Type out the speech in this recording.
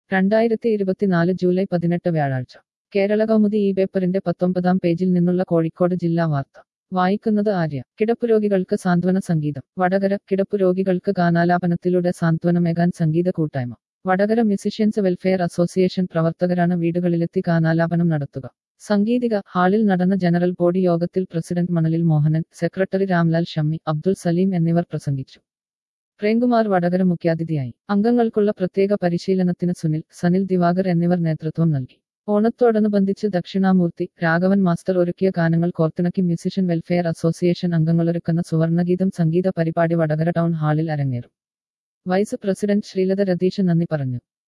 രണ്ടായിരത്തി ഇരുപത്തിനാല് ജൂലൈ പതിനെട്ട് വ്യാഴാഴ്ച കേരള കൗമുദി ഈ പേപ്പറിന്റെ പത്തൊമ്പതാം പേജിൽ നിന്നുള്ള കോഴിക്കോട് ജില്ലാ വാർത്ത വായിക്കുന്നത് ആര്യ കിടപ്പുരോഗികൾക്ക് സാന്ത്വന സംഗീതം വടകര കിടപ്പുരോഗികൾക്ക് ഗാനാലാപനത്തിലൂടെ സാന്ത്വനമേകാൻ സംഗീത കൂട്ടായ്മ വടകര മ്യൂസിഷ്യൻസ് വെൽഫെയർ അസോസിയേഷൻ പ്രവർത്തകരാണ് വീടുകളിലെത്തി ഗാനാലാപനം നടത്തുക സംഗീതിക ഹാളിൽ നടന്ന ജനറൽ ബോഡി യോഗത്തിൽ പ്രസിഡന്റ് മണലിൽ മോഹനൻ സെക്രട്ടറി രാംലാൽ ഷമ്മി അബ്ദുൾ സലീം എന്നിവർ പ്രസംഗിച്ചു പ്രേംകുമാർ വടകര മുഖ്യാതിഥിയായി അംഗങ്ങൾക്കുള്ള പ്രത്യേക പരിശീലനത്തിന് സുനിൽ സനിൽ ദിവാകർ എന്നിവർ നേതൃത്വം നൽകി ഓണത്തോടനുബന്ധിച്ച് ദക്ഷിണാമൂർത്തി രാഘവൻ മാസ്റ്റർ ഒരുക്കിയ ഗാനങ്ങൾ കോർത്തിണക്കി മ്യൂസിഷ്യൻ വെൽഫെയർ അസോസിയേഷൻ അംഗങ്ങളൊരുക്കുന്ന സുവർണഗീതം സംഗീത പരിപാടി വടകര ടൗൺ ഹാളിൽ അരങ്ങേറും വൈസ് പ്രസിഡന്റ് ശ്രീലത രതീഷ് നന്ദി പറഞ്ഞു